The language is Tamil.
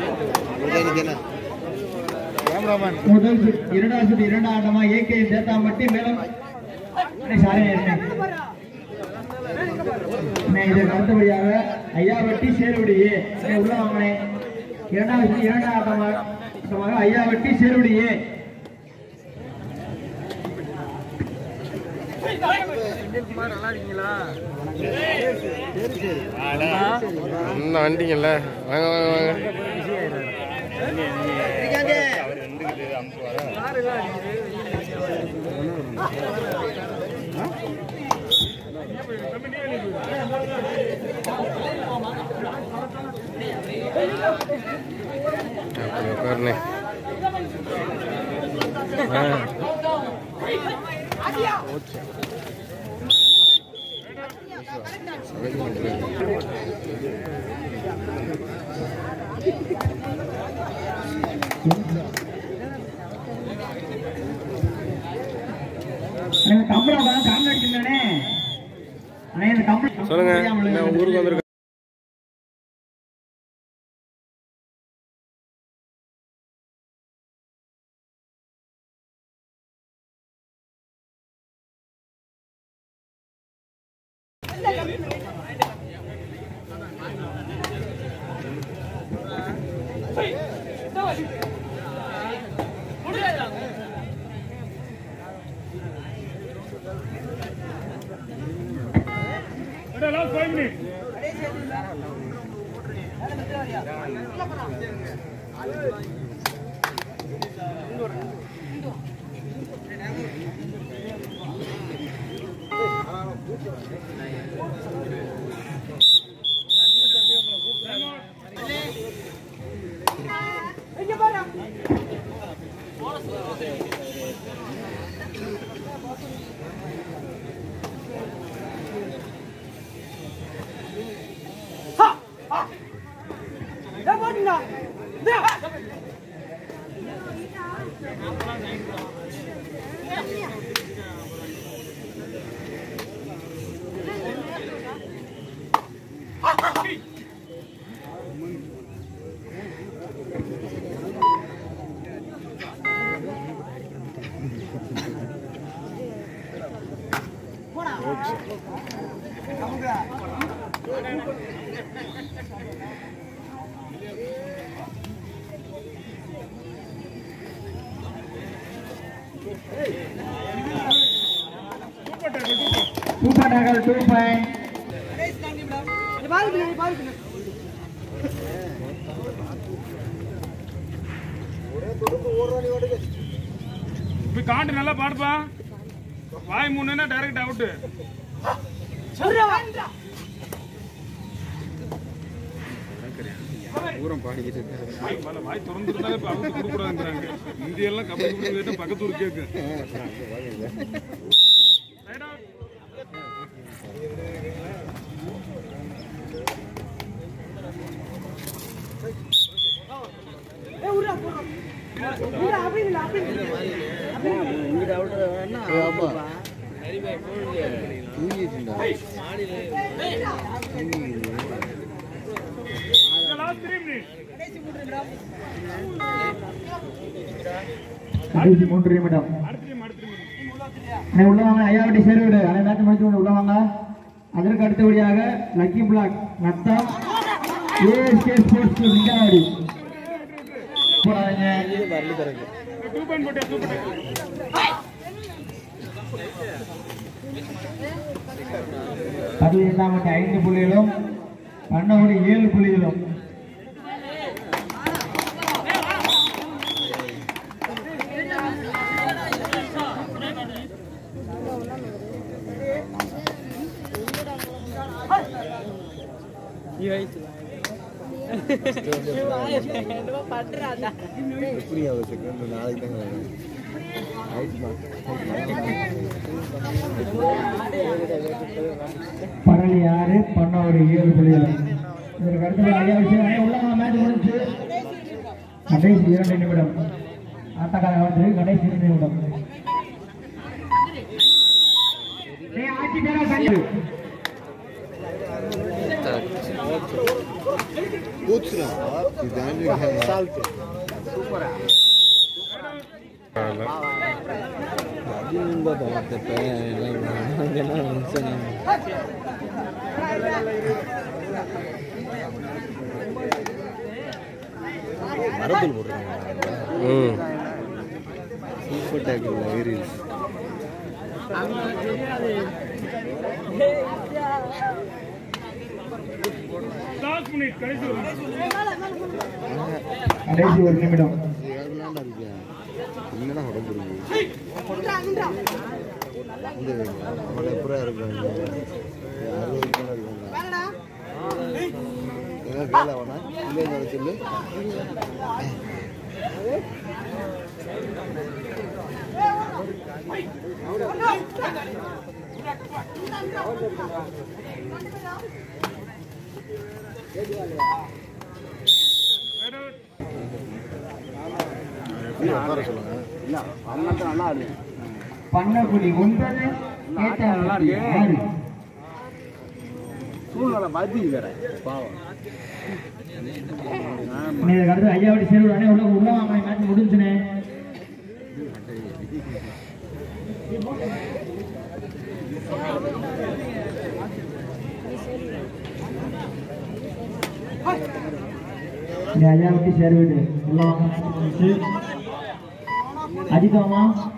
முதல் சுற்று இரண்டாவது சுற்று இரண்டாம் ஆட்டமா ஏகே தேத்தாம்பட்டி மேலும் அண்ணே, சாரி அண்ணே. அண்ணே, இதற்கு அடுத்தபடியாக ஐயாவட்டி சேருவடி ஏ அண்ணே, உள்ள வாங்கண்ணே இரண்டாவது சுற்று இரண்டாம் ஆட்டமா ஆட்டமாக ஐயாவட்டி சேருவடி ஏ இன்னும் வந்துட்டீங்கல்ல வாங்க வாங்க வாங்க அப்படி உட்காருண்ணே ஆ அண்ணே, இந்த கம்பளம் தான் காங்க அடிச்சிருந்தானே அண்ணே இந்த கம்பளம் சொல்லுங்க நான் ஊருக்கு வந்திருக்கேன் சூப்பர் டாக்கர் டூ பாயிண்ட் இப்படி காண்டு நல்லா பாடுப்பா வாய் மூணுன்னா டைரக்ட் அவுட்டு வாய் மேல வாய் திறந்துருந்தாலே இப்ப அவுத்து கொடுக்கூடாதுங்கிறாங்க இந்தியெல்லாம் கபடி கபடி கேட்டா பக்கத்து ஊர் கேக்கு Right out. The last three minutes. கடைசி மூன்று நிமிடம் அடுத்த team, அடுத்த team. அண்ணே உள்ள வாங்க ஐயாவட்டி சேருவிடு அண்ணே மேட்ச் முடிச்சு கொண்டு உள்ள வாங்க அதற்கு அடுத்தபடியாக Lucky Black Natham ASK sports Singavadi போறாங்க Two point போட்டியா, two point. பதினைந்தாம் வட்டி ஐந்து புள்ளிகளும் பண்ணவடி ஏழு புள்ளிகளும் பரளி ஆறு பண்ணவடி ஏழு புள்ளிகளும் இதற்கு அடுத்தது ஐயா விஷயம் அண்ணே உள்ள வாங்க மேட்ச் முடிஞ்சு கடைசி இரண்டு நிமிடம் ஆட்டக்கார வந்து கடைசி இரண்டு நிமிடம் டேய், ஆட்சி பேரா கண்டு. மரத்தில் போட்டுருக்காங்க ம் சூப்பர் டேக்கிள் ஏறி லாஸ்ட் மினிட் கடைசி ஒரு கடைசி ஒரு நிமிடம் ஏகலாண்டா இருக்கு என்னடா உடம்பு இருக்கு இந்த அவனை எப்படா இருக்காங்க அறுபது பேர் இருக்காங்க என்ன கேள அவனா இல்லை சொல்லு உட்கார சொல்லுங்க இல்லை அவங்கள்ட்ட நல்லா ஆடு பண்ணக்குடி ஒன்பது கேட்டாங்குடி ஆறு சூழ்நிலை பாதி வேற பாவம் நீங்க அடுத்து ஐயாவடி சேருடு அண்ணே உள்ள உள்ள வாங்க மேட்ச் முடிஞ்சுனே ஐயாவட்டி சேருவிடு உள்ள வாங்க match முடிஞ்சுச்சு. அஜித் மாமா